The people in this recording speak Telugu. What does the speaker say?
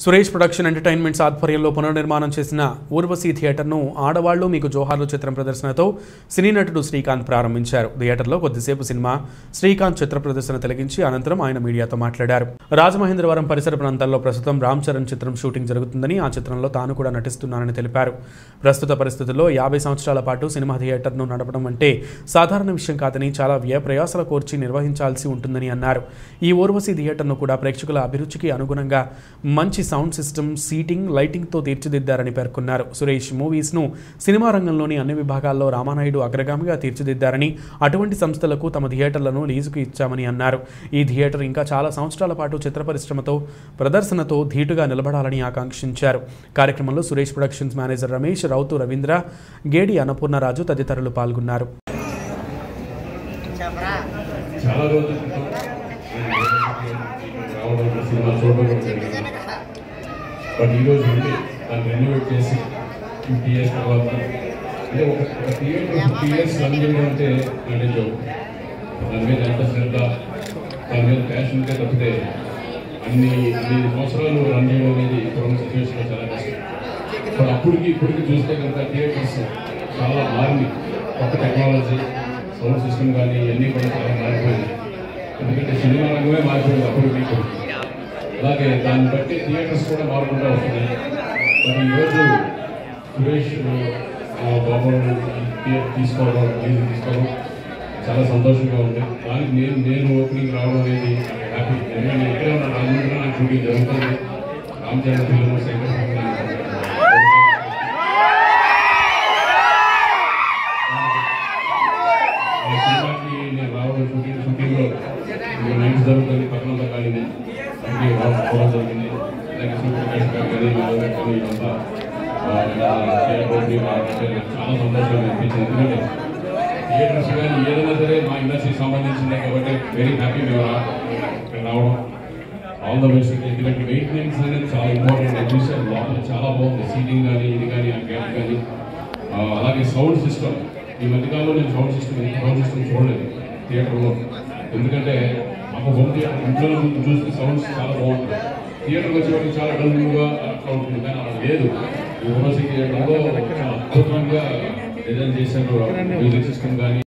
సురేష్ ప్రొడక్షన్ ఎంటర్టైన్మెంట్స్ ఆధ్వర్యంలో పునర్నిర్మాణం చేసిన ఊర్వశి థియేటర్ను ఆడవాళ్లు మీకు జోహార్లు చిత్రం ప్రదర్శనతో సినీ నటుడు శ్రీకాంత్ ప్రారంభించారు థియేటర్లో కొద్దిసేపు సినిమా శ్రీకాంత్ చిత్ర ప్రదర్శన తిలగించి అనంతరం ఆయన మీడియాతో మాట్లాడారు రాజమహేంద్రవరం పరిసర ప్రాంతాల్లో ప్రస్తుతం రామ్ చరణ్ చిత్రం షూటింగ్ జరుగుతుందని ఆ చిత్రంలో తాను కూడా నటిస్తున్నానని తెలిపారు ప్రస్తుత పరిస్థితుల్లో యాభై సంవత్సరాల పాటు సినిమా థియేటర్ను నడపడం అంటే సాధారణ విషయం కాదని చాలా వ్యయ ప్రయాసల కోర్చి నిర్వహించాల్సి ఉంటుందని అన్నారు ఈ ఊర్వశి థియేటర్ను కూడా ప్రేక్షకుల అభిరుచికి అనుగుణంగా మంచి సౌండ్ సిస్టమ్ సీటింగ్ లైటింగ్తో తీర్చిదిద్దారని పేర్కొన్నారు సురేష్ మూవీస్ను సినిమా రంగంలోని అన్ని విభాగాల్లో రామానాయుడు అగ్రగామిగా తీర్చిదిద్దారని అటువంటి సంస్థలకు తమ థియేటర్లను లీజుకు ఇచ్చామని అన్నారు ఈ థియేటర్ ఇంకా చాలా సంవత్సరాల పాటు చిత్ర పరిశ్రమతో ప్రదర్శనతో ధీటుగా నిలబడాలని ఆకాంక్షించారు కార్యక్రమంలో సురేష్ ప్రొడక్షన్స్ మేనేజర్ రమేష్ రౌతు రవీంద్ర గేడి అన్నపూర్ణరాజు తదితరులు పాల్గొన్నారు చాలా రోజుల క్రితం నేను రావడం సినిమా చూడడం కూడా జరిగింది బట్ ఈరోజు ఉండి దాన్ని రెన్యువేట్ చేసి ఫిఫ్టీ ఇయర్స్ తర్వాత అంటే ఒక ఒక థియేటర్ ఫిఫ్టీ ఇయర్స్ రన్ చేయడం అంటే అంటే జోక్ దాని మీద ఎంత శ్రద్ధ దాని మీద ప్యాషన్ ఉంటే తప్పితే అన్ని అన్ని సంవత్సరాలు రన్ చేయడం అనేది ఇప్పుడున్న సిచ్యువేషన్లో చాలా కష్టం బట్ అప్పటికి ఇప్పటికి చూస్తే కనుక థియేటర్స్ చాలా మారింది కొత్త టెక్నాలజీ సౌండ్ సిస్టమ్ కానీ ఇవన్నీ కూడా చాలా మారిపోయింది ఎందుకంటే సినిమా రంగమే మారిపోయింది అప్పుడు మీకు అలాగే దాన్ని బట్టి థియేటర్స్ కూడా మారుకుంటూ వస్తున్నాయి మరి ఈరోజు సురేష్ ఆ, బాబు థియేటర్ తీసుకోవడం లీజు తీసుకోవడం చాలా సంతోషంగా ఉంది దానికి నేను నేను ఓపెనింగ్ రావడం అనేది హ్యాపీ ఎందుకంటే నేను ఇక్కడే ఉన్న రాజమండ్రిలో నాకు షూటింగ్ జరుగుతుంది రామ్ చరణ్ ఫిల్మ్ శంకర్ ఆ సినిమాకి నేను రావడం షూటింగ్ షూటింగ్లో ఇంకా నైట్స్ జరుగుతుంది పక్కనంతా కాలింది అంటే రావడం జరిగింది అలాగే సూపర్ గెస్ట్ కానీ మాధవ్ కానీ ఇదంతా ఆ, ఇలా చేయబోతుంది వాళ్ళంటే నాకు చాలా సంతోషంగా అనిపించింది ఎందుకంటే థియేటర్స్ కానీ ఏదైనా సరే మా ఇండస్ట్రీకి సంబంధించిందే కాబట్టి వెరీ హ్యాపీ మేము రా- ఇక్కడ రావడం ఆల్ ద బెస్ట్ ఎందుకంటే మెయింటెనెన్స్ అనేది చాలా ఇంపార్టెంట్ నేను చూసాను లోపల చాలా బాగుంది సీటింగ్ కానీ ఇది కానీ ఆ గ్యాప్ కానీ ఆ, అలాగే సౌండ్ సిస్టమ్ ఈ మధ్యకాలంలో నేను సౌండ్ సిస్టమ్ సౌండ్ సిస్టమ్ చూడలేదు థియేటర్లో ఎందుకంటే మాకు హోమ్ థియేటర్ ఇంట్లో నుంచి చూస్తే సౌండ్స్ చాలా బాగుంటుంది థియేటర్కి వచ్చేవాడికి చాలా డల్గా అట్లా ఉంటుంది కానీ అలా లేదు యూనివర్సిటీ థియేటర్లో చాలా అద్భుతంగా డిజైన్ చేశారు మ్యూజిక్ సిస్టమ్ కానీ